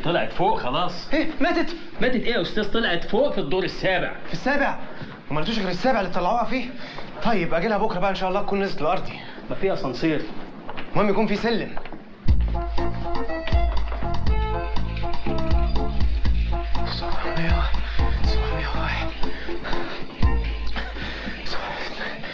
طلعت فوق خلاص ايه ماتت ماتت ايه يا استاذ طلعت فوق في الدور السابع في السابع وما لقيتوش غير السابع اللي طلعوها فيه طيب اجي لها بكره بقى ان شاء الله تكون نزلت لارضي ما فيها اسانسير المهم يكون في سلم سبعمية سبعمية واحد سبعمية اثنين.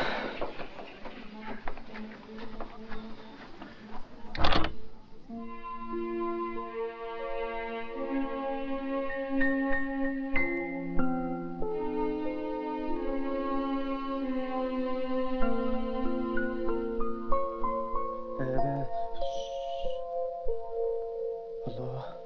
الله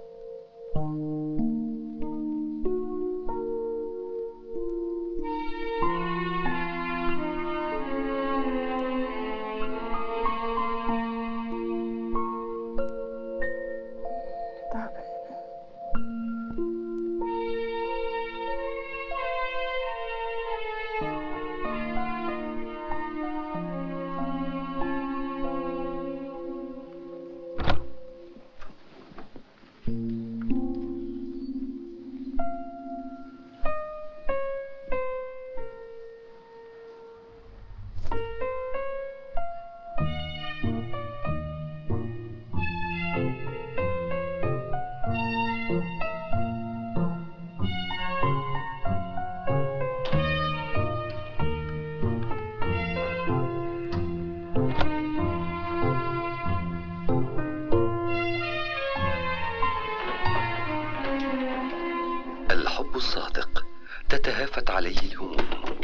الحب الصادق تتهافت عليه الهموم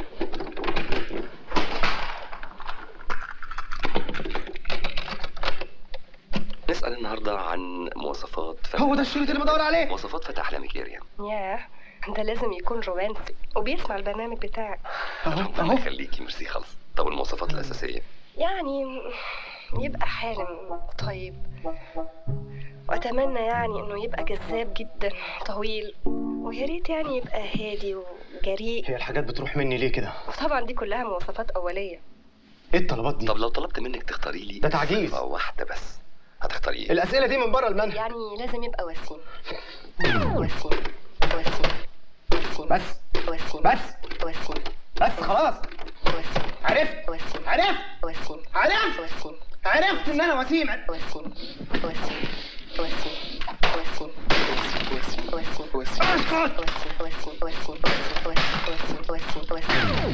نسأل النهاردة عن مواصفات فتى هو ده الشريط اللي بدور عليه مواصفات فتى أحلامك يا ريم ياه ده لازم يكون رومانسي وبيسمع البرنامج بتاعك اهو ربنا اهو يخليكي ميرسي خالص طب المواصفات الأساسية يعني يبقى حالم طيب واتمنى يعني انه يبقى جذاب جدا طويل ويا ريت يعني يبقى هادي وجريء هي الحاجات بتروح مني ليه كده وطبعا دي كلها مواصفات اوليه ايه الطلبات دي طب لو طلبت منك تختاري لي ده تعجيز. صفة واحدة بس هتختاري ايه؟ الاسئله دي من بره المنهج يعني لازم يبقى وسيم وسيم وسيم وسيم بس وسيم بس وسيم بس خلاص وسيم عرفت وسيم عرفت وسيم عرفت وسيم عرفت ان انا وسيم وسيم وسيم وسيم وسيم وسيم وسيم اسكت وسيم وسيم وسيم وسيم وسيم وسيم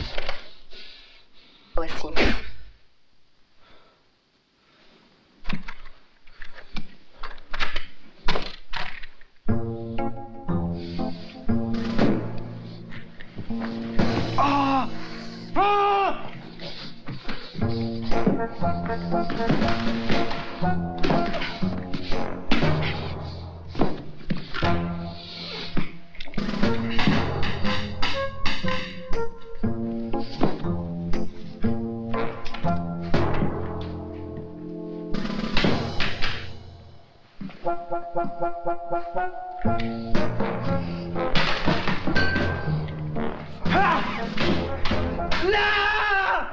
وسيم وسيم آه آه لا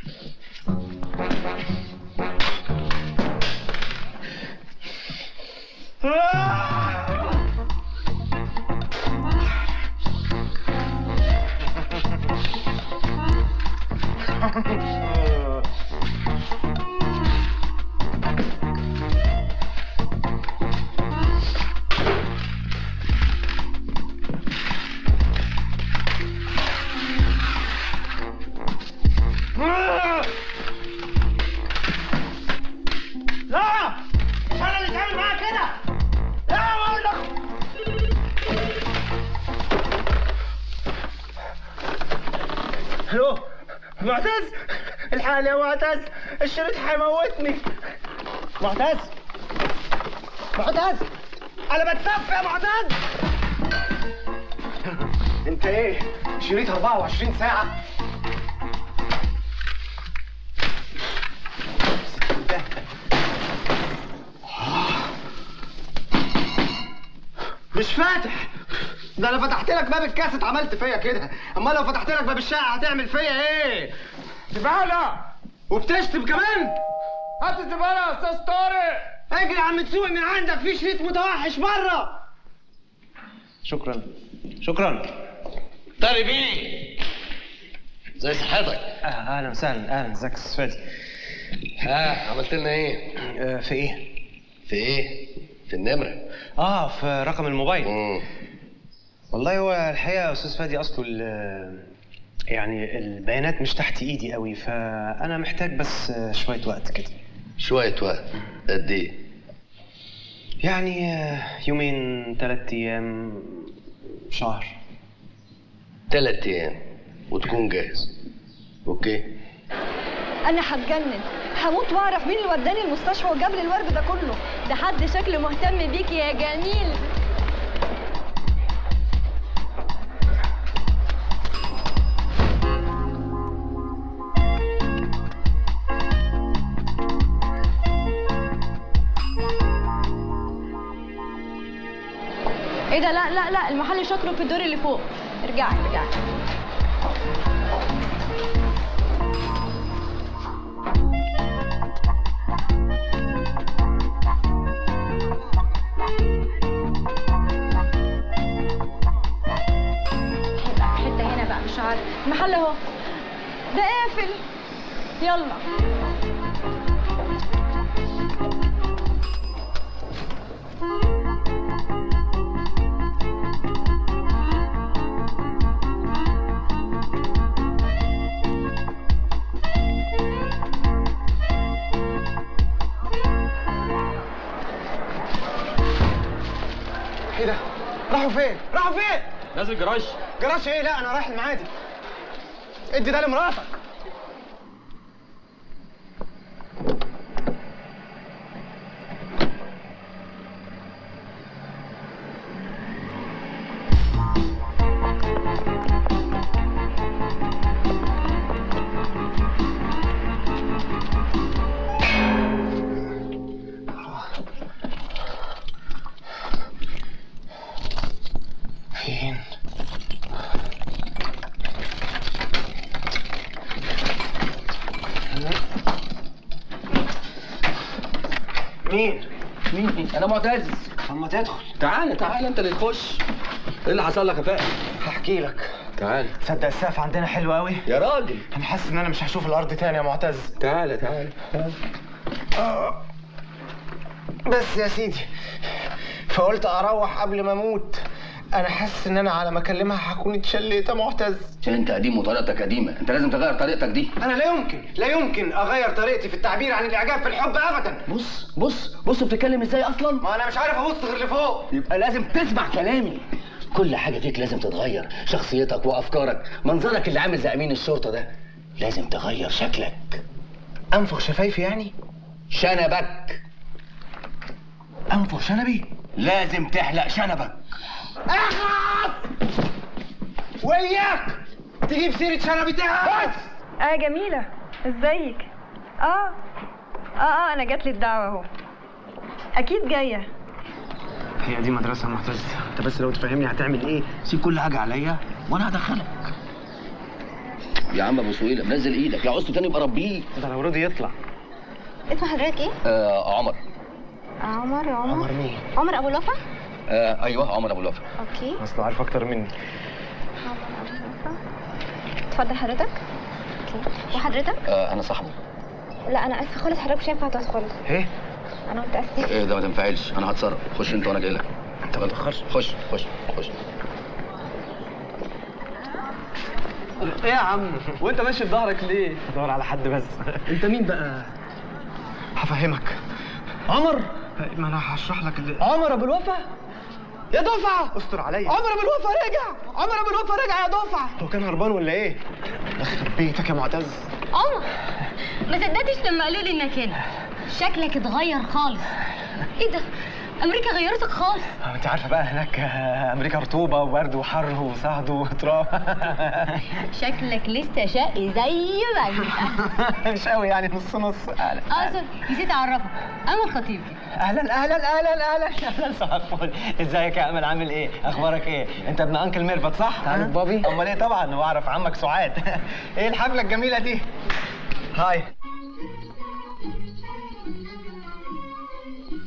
لا مش انا اللي اتعامل معاك كده لا بقول لك الو معتز الحقني يا معتز الشريط هيموتني معتز معتز انا بتسف يا معتز انت ايه شريط 24 ساعه مش فاتح ده انا فتحت لك باب الكاسيت عملت فيا كده اما لو فتحت لك باب الشقه هتعمل فيا ايه زبالة وبتشتم كمان هات الزبالة يا أستاذ طارق اجري يا عم تسوق من عندك في شريط متوحش بره شكرا شكرا طارق بيه زي صحتك آه اهلا وسهلا اهلا ازيك يا استاذ فادي ها عملت لنا ايه آه في ايه؟ في ايه في النمره اه في رقم الموبايل مم. والله هو الحقيقه يا استاذ فادي اصله ال- يعني البيانات مش تحت ايدي قوي فانا محتاج بس آه، شويه وقت كده شويه وقت قد ايه يعني آه، يومين ثلاث ايام شهر تلات ايام وتكون جاهز اوكي انا هتجنن هموت واعرف مين اللي وداني المستشفى وجاب لي الورد ده كله ده حد شكله مهتم بيكي يا جميل ايه ده لا لا لا المحل شكله في الدور اللي فوق ارجعي ارجعي هيبقى في حته هنا بقى مش عارف المحل اهو ده قافل يلا ايه ده راحوا فين راحوا فين نازل جراج جراش ايه لا انا رايح المعادي ادي ده لمراتك فين مين مين انا معتز اما تدخل تعالى تعالى انت اللي تخش ايه اللي حصل لك يا فهد هحكي لك تعالى تصدق السقف عندنا حلو قوي يا راجل انا حاسس ان انا مش هشوف الارض تاني يا معتز تعالى تعالى آه. بس يا سيدي فقلت اروح قبل ما اموت انا حاسس ان انا على ما اكلمها هكون اتشليت يا معتز عشان انت قديم وطريقتك قديمه انت لازم تغير طريقتك دي انا لا يمكن لا يمكن اغير طريقتي في التعبير عن الاعجاب في الحب ابدا بص بص بص بتتكلم ازاي اصلا ما انا مش عارف ابص غير لفوق يبقى لازم تسمع كلامي كل حاجه فيك لازم تتغير شخصيتك وافكارك منظرك اللي عامل زي امين الشرطه ده لازم تغير شكلك انفخ شفايفي يعني شنبك انفخ شنبي لازم تحلق شنبك اخلص وياك تجيب سيره شنبي تاني اه جميلة ازيك اه اه اه انا جات لي الدعوة اهو اكيد جاية هي دي مدرسه معتز انت بس لو تفهمني هتعمل ايه سيب كل حاجه عليا وانا هدخلك يا عم ابو سويلة منزل ايدك لو عوزته تاني يبقى ربيه ده لو رضي يطلع اسم حضرتك ايه؟ آه عمر عمر عمر عمر مين عمر ابو الوفا؟ آه ايوه عمر ابو الوفا اوكي اصله عارف اكتر مني عمر ابو الوفا اتفضل حضرتك اوكي وحضرتك؟ آه انا صاحبه لا انا اسفه خالص حضرتك مش هينفع تدخل ايه انا متاسفه ايه ده ما تنفعلش انا هتصرف خش انت وانا جاي لك انت ما تاخرش خش خش خش ايه يا عم وانت ماشي بظهرك ليه بدور على حد بس انت مين بقى هفهمك عمر ما انا هشرح لك اللي عمر ابو الوفا يا دفعه استر عليا عمر ابو الوفا رجع عمر ابو الوفا رجع يا دفعه هو كان هربان ولا ايه يخرب بيتك يا معتز عمر ما صدقتش لما قالوا لي انك هنا شكلك اتغير خالص ايه ده امريكا غيرتك خالص آه، انت عارفه بقى هناك آه، امريكا رطوبه وبرد وحر وصهد وتراب شكلك لسه شقي زي ما انت مش قوي يعني نص نص اهلا اه سوري نسيت اعرفك امل خطيبي اهلا اهلا اهلا اهلا اهلا صباح الفل ازيك يا امل عامل ايه اخبارك ايه انت ابن انكل ميرفت صح تعرف بابي امال ايه طبعا واعرف عمك سعاد ايه الحفله الجميله دي هاي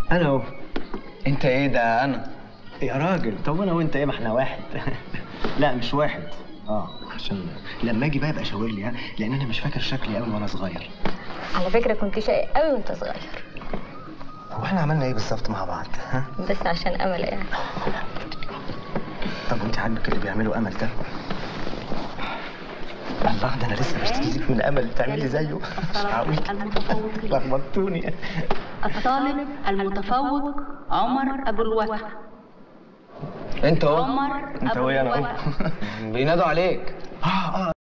انا اهو انت ايه ده انا يا راجل طب انا وانت ايه ما احنا واحد لا مش واحد اه عشان لما اجي بقى يبقى شاور لي ها لان انا مش فاكر شكلي قوي وانا صغير على فكره كنت شقي قوي وانت صغير هو احنا عملنا ايه بالظبط مع بعض ها بس عشان امل يعني طب وانت عاجبك اللي بيعمله امل ده الله ده انا لسه بشتكي لك من امل تعملي زيه مش هقول لخبطتوني الطالب المتفوق عمر أبو الوفا انت اهو عمر انت أبو ويا انا الوفا اهو بينادوا عليك اه اه